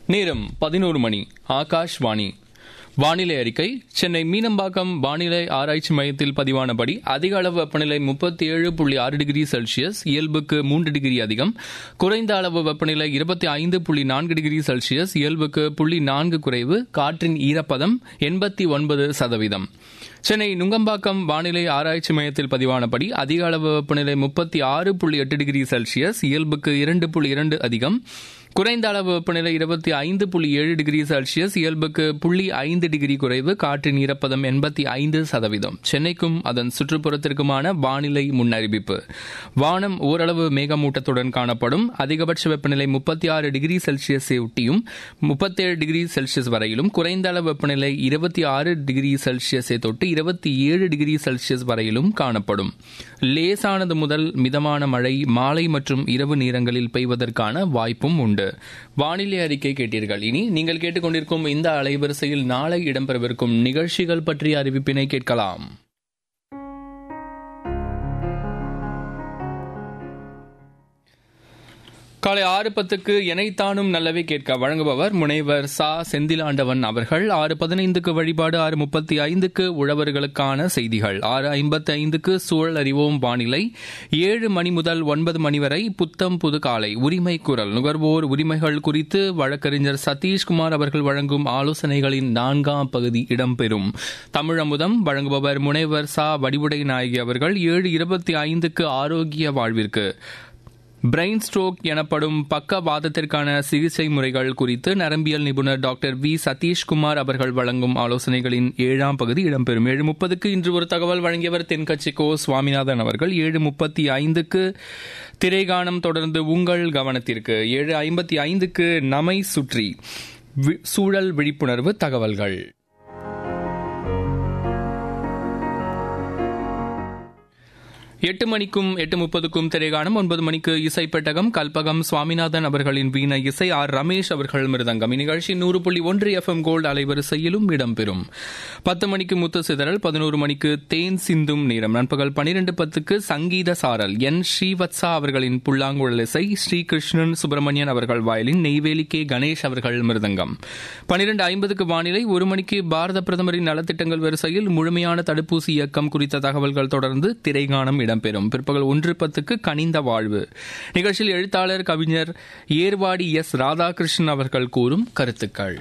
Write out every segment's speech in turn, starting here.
நேரம் பதினோரு மணி ஆகாஷ்வாணி வானிலை அறிக்கை சென்னை மீனம்பாக்கம் வானிலை ஆராய்ச்சி மையத்தில் பதிவானபடி அதிக அளவு வெப்பநிலை முப்பத்தி ஏழு புள்ளி ஆறு டிகிரி செல்சியஸ் இயல்புக்கு மூன்று டிகிரி அதிகம் குறைந்த அளவு வெப்பநிலை இருபத்தி ஐந்து புள்ளி நான்கு டிகிரி செல்சியஸ் இயல்புக்கு புள்ளி நான்கு குறைவு காற்றின் ஈரப்பதம் எண்பத்தி ஒன்பது சதவீதம் சென்னை நுங்கம்பாக்கம் வானிலை ஆராய்ச்சி மையத்தில் பதிவானபடி அதிக அளவு வெப்பநிலை முப்பத்தி ஆறு புள்ளி எட்டு டிகிரி செல்சியஸ் இயல்புக்கு இரண்டு புள்ளி இரண்டு அதிகம் குறைந்த அளவு வெப்பநிலை இருபத்தி ஐந்து புள்ளி ஏழு டிகிரி செல்சியஸ் இயல்புக்கு புள்ளி ஐந்து டிகிரி குறைவு காற்றின் ஈரப்பதம் எண்பத்தி ஐந்து சதவீதம் சென்னைக்கும் அதன் சுற்றுப்புறத்திற்குமான வானிலை முன்னறிவிப்பு வானம் ஓரளவு மேகமூட்டத்துடன் காணப்படும் அதிகபட்ச வெப்பநிலை முப்பத்தி ஆறு டிகிரி செல்சியஸை ஒட்டியும் முப்பத்தேழு டிகிரி செல்சியஸ் வரையிலும் குறைந்த அளவு வெப்பநிலை இருபத்தி ஆறு டிகிரி செல்சியஸை தொட்டு இருபத்தி ஏழு டிகிரி செல்சியஸ் வரையிலும் காணப்படும் லேசானது முதல் மிதமான மழை மாலை மற்றும் இரவு நேரங்களில் பெய்வதற்கான வாய்ப்பும் உண்டு வானிலை அறிக்கை கேட்டீர்கள் இனி நீங்கள் கேட்டுக்கொண்டிருக்கும் இந்த அலைவரிசையில் நாளை இடம்பெறவிருக்கும் நிகழ்ச்சிகள் பற்றிய அறிவிப்பினை கேட்கலாம் காலை ஆறு பத்துக்கு எனைத்தானும் நல்லவே கேட்க வழங்குபவர் முனைவர் சா செந்திலாண்டவன் அவர்கள் ஆறு பதினைந்துக்கு வழிபாடு ஆறு முப்பத்தி ஐந்துக்கு உழவர்களுக்கான செய்திகள் ஆறு ஐம்பத்தி ஐந்துக்கு சூழல் அறிவோம் வானிலை ஏழு மணி முதல் ஒன்பது மணி வரை புத்தம் புது காலை உரிமை குரல் நுகர்வோர் உரிமைகள் குறித்து வழக்கறிஞர் சதீஷ்குமார் அவர்கள் வழங்கும் ஆலோசனைகளின் நான்காம் பகுதி இடம்பெறும் தமிழமுதம் வழங்குபவர் முனைவர் சா வடிவுடை நாயகி அவர்கள் ஏழு இருபத்தி ஐந்துக்கு ஆரோக்கிய வாழ்விற்கு பிரெயின் ஸ்ட்ரோக் எனப்படும் பக்கவாதத்திற்கான சிகிச்சை முறைகள் குறித்து நரம்பியல் நிபுணர் டாக்டர் வி சதீஷ்குமார் அவர்கள் வழங்கும் ஆலோசனைகளின் ஏழாம் பகுதி இடம்பெறும் ஏழு முப்பதுக்கு இன்று ஒரு தகவல் வழங்கியவர் தென்கட்சி கோ சுவாமிநாதன் அவர்கள் ஏழு முப்பத்தி ஐந்துக்கு திரைகானம் தொடர்ந்து உங்கள் கவனத்திற்கு ஏழு ஐம்பத்தி ஐந்துக்கு நமை சுற்றி சூழல் விழிப்புணர்வு தகவல்கள் எட்டு மணிக்கும் எட்டு முப்பதுக்கும் திரைகாணம் ஒன்பது மணிக்கு இசை பெட்டகம் கல்பகம் சுவாமிநாதன் அவர்களின் வீண இசை ஆர் ரமேஷ் அவர்கள் மிருதங்கம் இந்நிகழ்ச்சி நூறு புள்ளி ஒன்று எஃப் எம் கோல்டு அலைவரிசையிலும் இடம்பெறும் பத்து மணிக்கு முத்து சிதறல் பதினோரு மணிக்கு தேன் சிந்தும் நேரம் நண்பகல் பனிரெண்டு பத்துக்கு சங்கீத சாரல் என் ஸ்ரீவத்சா அவர்களின் புல்லாங்குழல் இசை ஸ்ரீகிருஷ்ணன் சுப்பிரமணியன் அவர்கள் வயலின் நெய்வேலி கே கணேஷ் அவர்கள் மிருதங்கம் பனிரெண்டு ஐம்பதுக்கு வானிலை ஒரு மணிக்கு பாரத பிரதமரின் நலத்திட்டங்கள் வரிசையில் முழுமையான தடுப்பூசி இயக்கம் குறித்த தகவல்கள் தொடர்ந்து திரைகாணம் இடம் இடம்பெறும் பிற்பகல் ஒன்று பத்துக்கு கனிந்த வாழ்வு நிகழ்ச்சியில் எழுத்தாளர் கவிஞர் ஏர்வாடி எஸ் ராதாகிருஷ்ணன் அவர்கள் கூறும் கருத்துக்கள்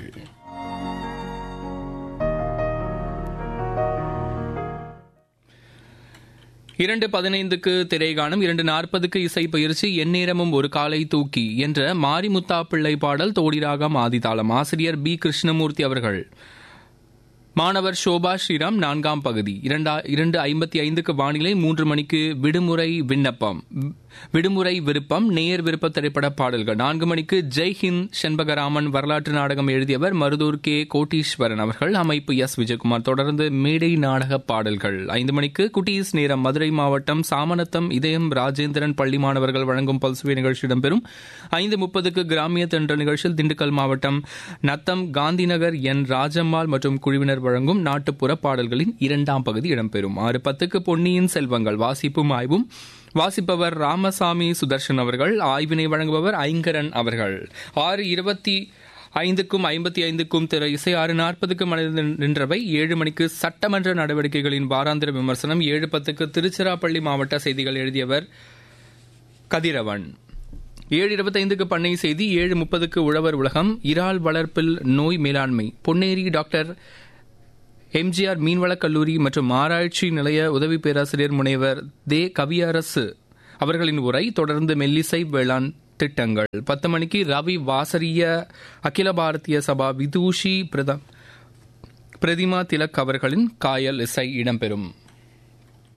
இரண்டு பதினைந்துக்கு திரைகாணும் இரண்டு நாற்பதுக்கு இசை பயிற்சி எந்நேரமும் ஒரு காலை தூக்கி என்ற மாரிமுத்தா பிள்ளை பாடல் தோடிராகம் ஆதிதாளம் ஆசிரியர் பி கிருஷ்ணமூர்த்தி அவர்கள் மாணவர் சோபா ஸ்ரீராம் நான்காம் பகுதி இரண்டு ஐம்பத்தி ஐந்துக்கு வானிலை மூன்று மணிக்கு விடுமுறை விண்ணப்பம் விடுமுறை விருப்பம் நேர் விருப்ப திரைப்பட பாடல்கள் நான்கு மணிக்கு ஜெய் ஹிந்த் செண்பகராமன் வரலாற்று நாடகம் எழுதியவர் மருதூர் கே கோட்டீஸ்வரன் அவர்கள் அமைப்பு எஸ் விஜயகுமார் தொடர்ந்து மேடை நாடக பாடல்கள் ஐந்து மணிக்கு குட்டீஸ் நேரம் மதுரை மாவட்டம் சாமனத்தம் இதயம் ராஜேந்திரன் பள்ளி மாணவர்கள் வழங்கும் பல்சுவை நிகழ்ச்சி இடம்பெறும் ஐந்து முப்பதுக்கு கிராமிய தென்ற நிகழ்ச்சியில் திண்டுக்கல் மாவட்டம் நத்தம் காந்திநகர் என் ராஜம்மாள் மற்றும் குழுவினர் வழங்கும் நாட்டுப்புற பாடல்களின் இரண்டாம் பகுதி இடம்பெறும் ஆறு பத்துக்கு பொன்னியின் செல்வங்கள் வாசிப்பும் ஆய்வும் வாசிப்பவர் ராமசாமி சுதர்ஷன் அவர்கள் ஆய்வினை வழங்குபவர் ஐங்கரன் அவர்கள் ஆறு இருபத்தி ஐந்துக்கும் ஐம்பத்தி ஐந்துக்கும் திரு இசை ஆறு நாற்பதுக்கு மனித நின்றவை ஏழு மணிக்கு சட்டமன்ற நடவடிக்கைகளின் வாராந்திர விமர்சனம் ஏழு பத்துக்கு திருச்சிராப்பள்ளி மாவட்ட செய்திகள் எழுதியவர் கதிரவன் ஏழு இருபத்தைந்துக்கு பண்ணை செய்தி ஏழு முப்பதுக்கு உழவர் உலகம் இறால் வளர்ப்பில் நோய் மேலாண்மை பொன்னேரி டாக்டர் எம்ஜிஆர் மீன்வளக் கல்லூரி மற்றும் ஆராய்ச்சி நிலைய உதவி பேராசிரியர் முனைவர் தே கவியரசு அவர்களின் உரை தொடர்ந்து மெல்லிசை வேளாண் திட்டங்கள் பத்து மணிக்கு ரவி வாசரிய அகில பாரதிய சபா விதூஷி பிரதிமா திலக் அவர்களின் காயல் இசை இடம்பெறும்